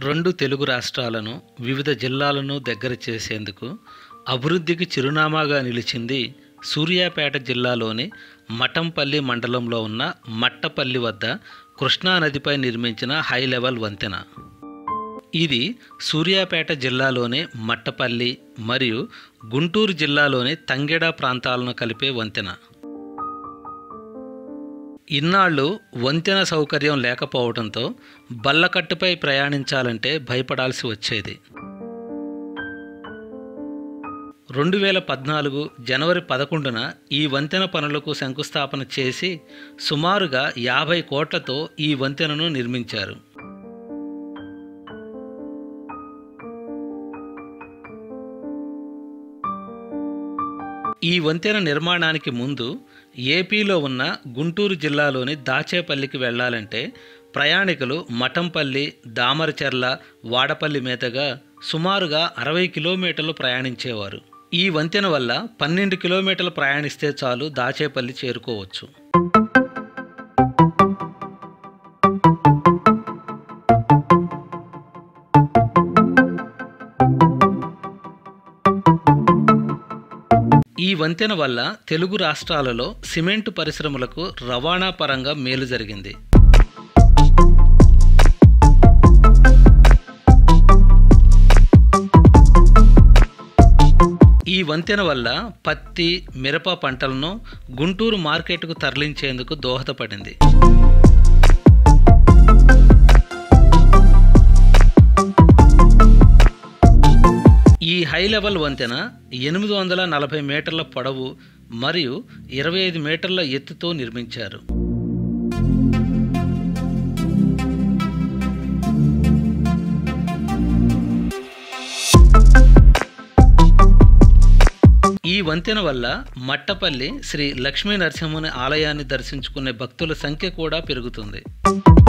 రెండు తెలుగు రాష్ట్రాలను వివిధ జిల్లాలను దగ్గర చేసేందుకు అభివృద్ధికి చిరునామాగా నిలిచింది సూర్యాపేట జిల్లాలోని మఠంపల్లి మండలంలో ఉన్న మట్టపల్లి వద్ద కృష్ణానదిపై నిర్మించిన హై లెవెల్ వంతెన ఇది సూర్యాపేట జిల్లాలోని మట్టపల్లి మరియు గుంటూరు జిల్లాలోని తంగెడ ప్రాంతాలను కలిపే వంతెన ఇన్నాళ్ళు వంతెన సౌకర్యం లేకపోవడంతో బల్లకట్టుపై ప్రయాణించాలంటే భయపడాల్సి వచ్చేది రెండు వేల పద్నాలుగు జనవరి పదకొండున ఈ వంతెన పనులకు శంకుస్థాపన చేసి సుమారుగా యాభై కోట్లతో ఈ వంతెనను నిర్మించారు ఈ వంతెన నిర్మాణానికి ముందు ఏపీలో ఉన్న గుంటూరు జిల్లాలోని దాచేపల్లికి వెళ్ళాలంటే ప్రయాణికులు మఠంపల్లి దామరచెర్ల వాడపల్లి మీదుగా సుమారుగా అరవై కిలోమీటర్లు ప్రయాణించేవారు ఈ వంతెన వల్ల పన్నెండు కిలోమీటర్లు ప్రయాణిస్తే చాలు దాచేపల్లి చేరుకోవచ్చు ఈ వంతెన వల్ల తెలుగు రాష్ట్రాలలో సిమెంటు పరిశ్రమలకు రవాణా పరంగా మేలు జరిగింది ఈ వంతెన వల్ల పత్తి మిరప పంటలను గుంటూరు మార్కెట్కు తరలించేందుకు దోహదపడింది ఈ హై లెవెల్ వంతెన ఎనిమిది వందల నలభై మీటర్ల పొడవు మరియు ఇరవై ఐదు మీటర్ల ఎత్తుతో నిర్మించారు ఈ వంతెన వల్ల మట్టపల్లి శ్రీ లక్ష్మీ నరసింహుని ఆలయాన్ని దర్శించుకునే భక్తుల సంఖ్య కూడా పెరుగుతుంది